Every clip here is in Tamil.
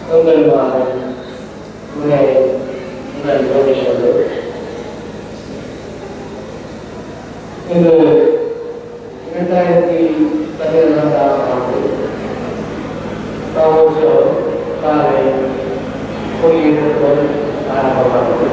உங்கள் மகன் உங்களை உங்கள் யோகிஷோடு இது இரண்டாயிரத்தி பதினொன்றாம் ஆண்டு பிரபோஷோ காலை கொடியேற்றத்துடன் ஆரம்பமானது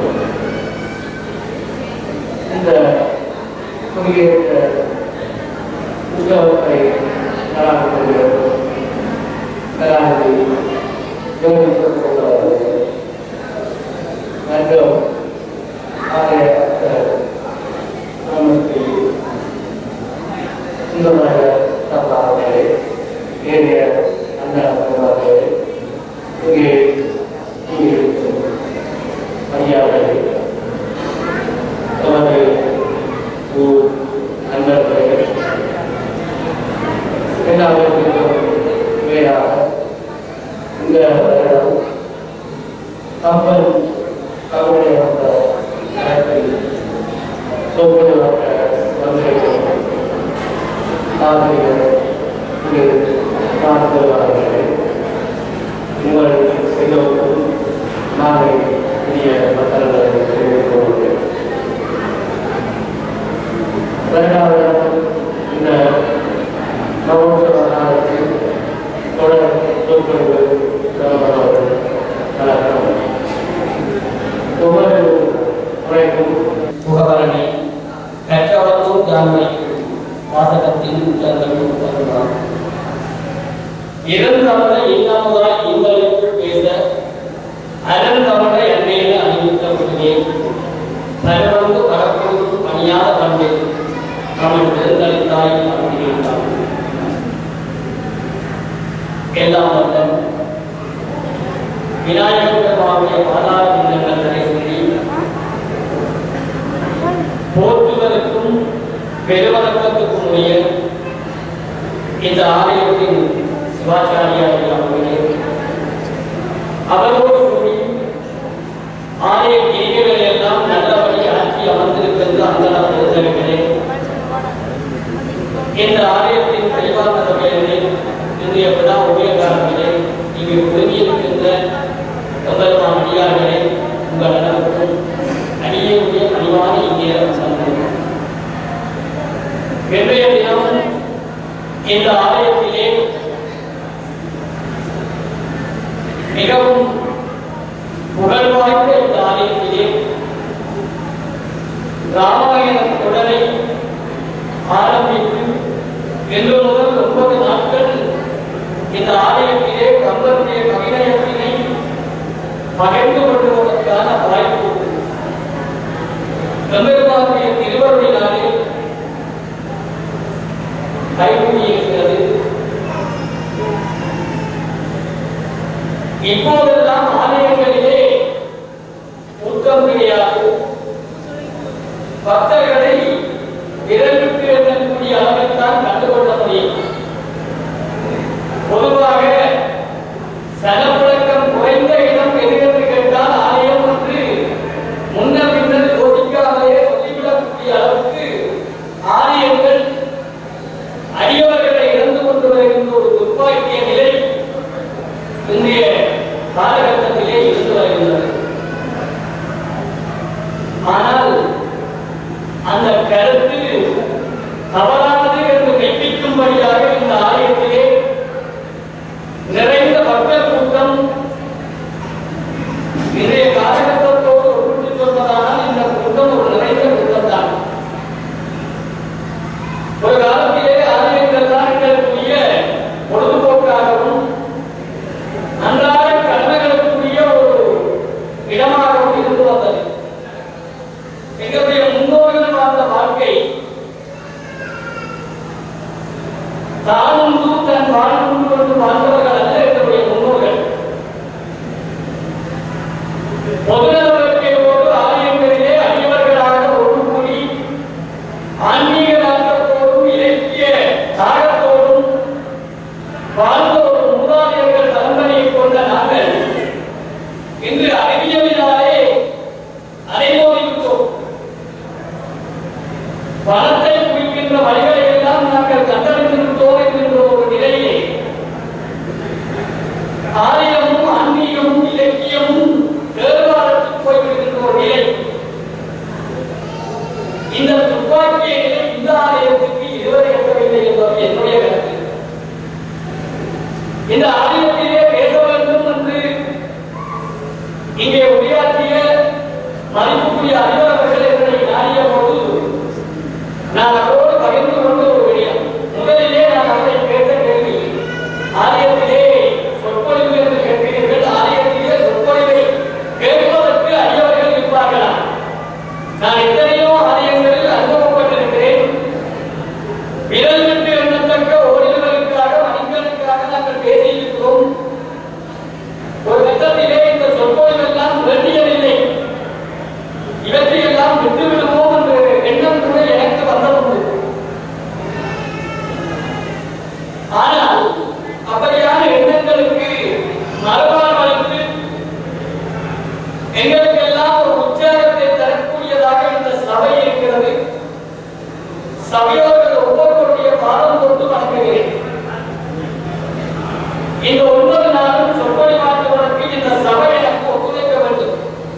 இந்த கொடியேற்ற உற்சவத்தை நடாத்துகிறது கலாநிதி ஜோதிஷர் அவர்கள் மற்றும் ஆலய பக்தர் நமக்கு சுந்தரமாக சபாவே ஏரிய அண்ணா சபாவே இங்கே இங்கே இருக்கும் ஐயாவை நமது ஊர் நண்பர்கள் எல்லாவற்றிற்கும் மேலாக இந்த வருடம் கப்பல் கவலை வந்த நேரத்தில் சொற்பொழி வந்த வந்திருக்கும் ஆசிரியர் திரு பார்த்துவார்களே உங்கள் எல்லோருக்கும் நாளை இனிய மக்கள்களை தெரிவித்துக் கொள்கிறேன் இரண்டாவது இந்த நவோத்சவ நாளத்தில் தொடர் சொற்பொழிவு கவர்னர் நடக்கும் ஒவ்வொரு முறைக்கும் முகவரணி பெற்றவர்க்கும் ஜான்மை வாசகத்தின் உச்சங்கள் வருவார் இருந்தவரை இன்னமுதாய் எங்களுக்கு பேச அருந்தவரை அன்னையில அறிவித்த உடனே பலவந்து பரப்பொழுது பணியாத பண்பில் அவன் பெருந்தளித்தாய் அப்படின்றான் எல்லாம் வல்ல விநாயகர் பெருமாவுடைய பாதார சின்னங்களை சொல்லி போற்றுவதற்கும் பெருவணக்கத்துக்கும் உரிய இந்த ஆலயத்தின் சிவாச்சாரியார்கள் அவர்களே அவரோடு கூடி ஆலய கிரிகளை எல்லாம் நல்லபடி ஆட்சி அமர்ந்திருக்கிறது அந்த பெருந்தவர்களே இந்த ஆலயத்தின் பரிவார சபையிலே இன்றைய விழா உபயோகாரங்களே இங்கு குழுமியிருக்கின்ற தொந்தரமான அடியார்களே உங்கள் அனைவருக்கும் அடியுடைய பணிவான இங்கே சந்தோம் இன்றைய தினம் இந்த ஆலயத்திலே மிகவும் புகழ் வாய்ந்த இந்த ஆலயத்திலே ராமாயண தொடரை ஆரம்பித்து இன்று முதல் ஒன்பது நாட்கள் இந்த ஆலயத்திலே கம்பனுடைய கவிநயத்தினை பகிர்ந்து கொள்வதற்கான வாய்ப்பு எம்பெருமானுடைய திருவருளினாலே கைகூடியிருக்கிறது இப்போதெல்லாம் ஆலயங்களிலே கூட்டம் கிடையாது பக்தர்களை விரலுக்கு எண்ணக்கூடிய அளவில்தான் கண்டுகொள்ள முடியும் பொதுவாக சனப்பழக்கம் குறைந்த இடம் எது என்று கேட்டால் ஆலயம் என்று முன்ன பின்னர் யோசிக்காமலே சொல்லிவிடக்கூடிய அளவுக்கு ஆலயங்கள் அடியவர்களை இழந்து கொண்டு வருகின்ற ஒரு துர்ப்பாக்கிய நிலை இன்றைய காலகட்டத்திலே இருந்து வருகின்றது ஆனால் அந்த கருத்து தவறானது என்று மெய்ப்பிக்கும்படியாக இந்த ஆலயத்திலே நிறைந்த பக்தர் கூட்டம் இன்றைய காலகட்டத்தோடு ஒப்பிட்டு சொல்வதானால் இந்த கூட்டம் ஒரு நிறைந்த கூட்டம் தான் ஒரு காலத்திலே ஆலயங்கள் தான் எங்களுக்குரிய பொழுதுபோக்காகவும் அன்றாட கடமைகளுக்குரிய ஒரு இடமாகவும் இருந்து வந்தது எங்களுடைய முன்னோர்கள் வாழ்ந்த வாழ்க்கை தானுண்டு தன் வாழ்வுண்டு கொண்டு வாழ்ந்தவர்கள் அல்ல எங்களுடைய முன்னோர்கள் பொதுநலவர்க்கையோடு ஆலயங்களிலே அடியவர்களாக ஒன்று கூடி ஆன்மீக நாட்டத்தோடும் இலக்கிய தாகத்தோடும் வாழ்ந்த ஒரு மூதாதையர்கள் தலைமுறையை கொண்ட நாங்கள் இன்று அறிவியலினாலே அலைமோதிவிட்டோம் பணத்தை குவிக்கின்ற வழிகளை எல்லாம் நாங்கள் கண்டறிந்திருந்தோம் என்கின்ற ஒரு நிலையிலே ஆலயமும் ஆன்மீக இங்கே உரையாற்றிய மதிப்புக்குரிய அறிவர்கள் என்னை நாடிய போது நான் அவரோடு பகிர்ந்து கொண்ட ஒரு விடயம் முதலிலே நான் அவரை கேட்ட கேள்வி ஆலயத்திலே சொற்பொழிவு என்று கேட்கிறீர்கள் ஆலயத்திலே சொற்பொழிவை கேட்பதற்கு அறியவர்கள் இருப்பார்களா நான் எத்தனையோ ஆலயங்களில் அனுபவப்பட்டிருக்கிறேன் விரல் விட்டு எண்ணத்தக்க ஓடிகளுக்காக மணிகளுக்காக நாங்கள் பேசியிருக்கிறோம் ஒரு கட்டத்திலே இந்த சொற்பொழிவெல்லாம் வேண்டியதில்லை இவற்றையெல்லாம் விட்டு விடுவோம் என்ற எண்ணம் கூட எனக்கு வந்ததுண்டு ஆனால் அப்படியான எண்ணங்களுக்கு மறுபால் அளித்து எங்களுக்கெல்லாம் ஒரு உற்சாகத்தை தரக்கூடியதாக இந்த சபை இருக்கிறது சபையோர்கள் ஒவ்வொருவருடைய பாதம் கொண்டு வணங்குகிறேன் இந்த ஒன்பது நாளும் சொற்பொழி மாற்றுவதற்கு இந்த சபை எனக்கு ஒத்துழைக்க வேண்டும்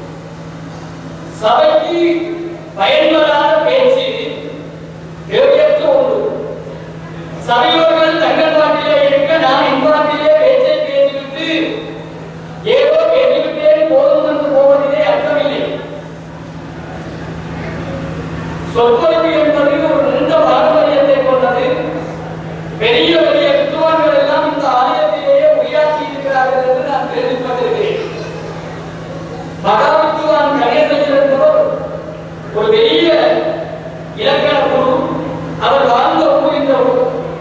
சபைக்கு பயன்படாத பேச்சு தேவையற்ற ஒன்று சபையோர்கள் தங்கள் நாட்டிலே இருக்க நான் என் நாட்டிலே பேச்சை பேசிவிட்டு ஏதோ பேசிவிட்டேன் போதும் என்று போவதிலே அர்த்தமில்லை சொற்பொழிவு என்பது ஒரு நீண்ட பாரம்பரியத்தை கொண்டது பெரிய பெரிய வித்துவான்கள் எல்லாம் இந்த ஆலயத்திலேயே உரையாற்றி இருக்கிறார்கள் என்று நான் கேள்விப்பட்டிருக்கிறேன் மகா வித்துவான் கணேசன் என்பவர் ஒரு பெரிய இலக்கண குரு அவர் வாழ்ந்த ஊர் இந்த ஊர்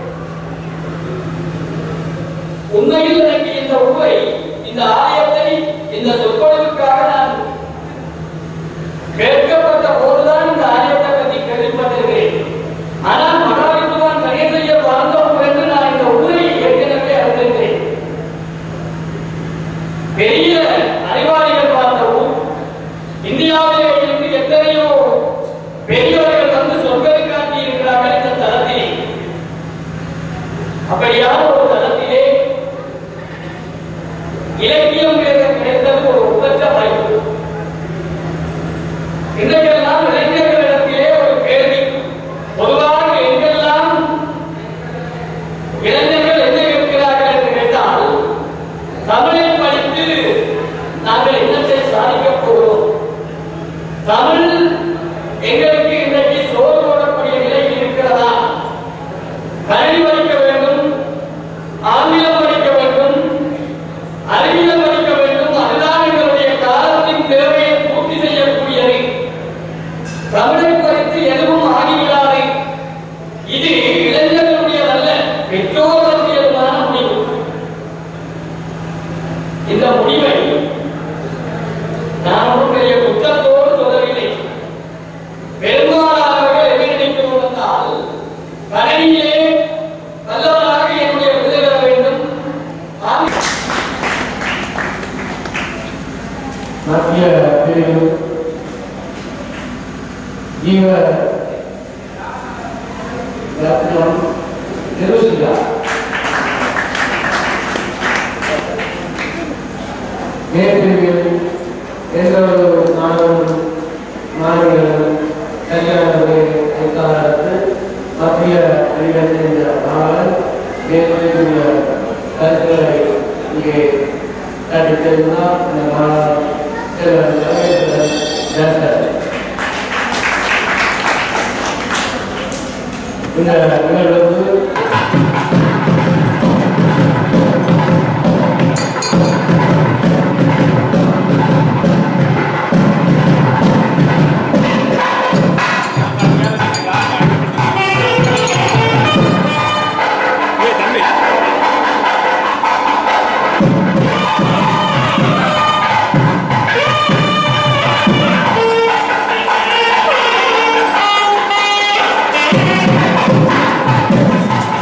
உண்மையில் எனக்கு இந்த ஊரை இந்த ஆலயத்தை இந்த சொற்பொழிவுக்காக நான் கேட்கப்பட்ட போதுதான் இந்த ஆலயத்தை பற்றி கேள்விப்பட்டிருக்கிறேன் ஆனால் மகாவித்துவான் கணேசையர் வாழ்ந்தோம் என்று நான் இந்த ஊரை ஏற்கனவே அறிந்திருக்கிறேன் பெரிய அறிவாளிகள் வாழ்ந்த ஊர் இந்தியாவிலே இருந்து எத்தனையோ பெரியவர்கள் வந்து சொற்களை காட்டி இருக்கிறார்கள் இந்த தளத்திலே அப்படியான ஒரு தளத்திலே இலக்கியம் கிடைத்தது ஒரு உபற்ற வாய்ப்பு இன்றைக்கெல்லாம் இளைஞர்களிடத்திலே ஒரு கேள்வி பொதுவாக எங்கெல்லாம் இளைஞர்கள் என்ன இருக்கிறார்கள் என்று கேட்டால் தமிழை படித்து நாங்கள் என்னத்தை சாதிக்கப் போகிறோம் தமிழ் எங்களுக்கு இன்றைக்கு சோறு போடக்கூடிய நிலையில் இருக்கிறதா கல்வி படிக்க வேண்டும் ஆங்கிலம் படிக்க வேண்டும் அறிவியல் படிக்க வேண்டும் அதுதான் எங்களுடைய காலத்தின் தேவையை பூர்த்தி செய்யக்கூடியது தமிழை குறித்து எதுவும் ஆகிவிடாது இது இளைஞர்களுடையதல்ல பெற்றோர்களுடையதுமான முடிவு இந்த முடிவை நான் ஒரு பெரிய குற்றத்தோடு சொல்லவில்லை பெரும்பாலானவர்கள் என்ன நினைக்கிறோம் என்றால் கணினியிலே நல்லவனாக என்னுடைய விருது பெற வேண்டும் ஆங்கில மத்திய பிரிவு ஜீவ ரத்னம் நிருசிகா மேற்பிரிவில் எந்த ஒரு மாணவன் மாணவிகளும் கல்யாணத்தை உத்தாரத்து மத்திய அறிவியல் என்ற மாணவன் மேற்பிரிவுடைய கருத்துக்களை இங்கே கண்டித்திருந்தால் இந்த மாணவன் சிலர் தலைவர்கள் பேசுகிறார் இந்த நிகழ்வுக்கு ஏய் தம்பி Thank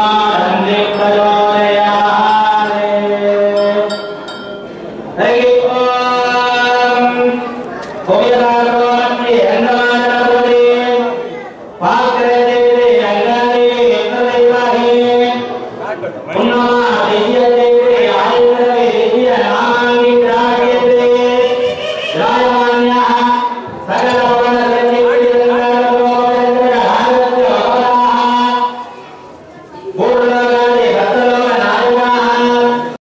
தந்தி பிரஜோதயாதே ஹரி ஓம் கோவிலாரோமி அன்னமானபுரி பாக்கிரதேவி அங்காதேவி எந்ததேவாகி உன்னமா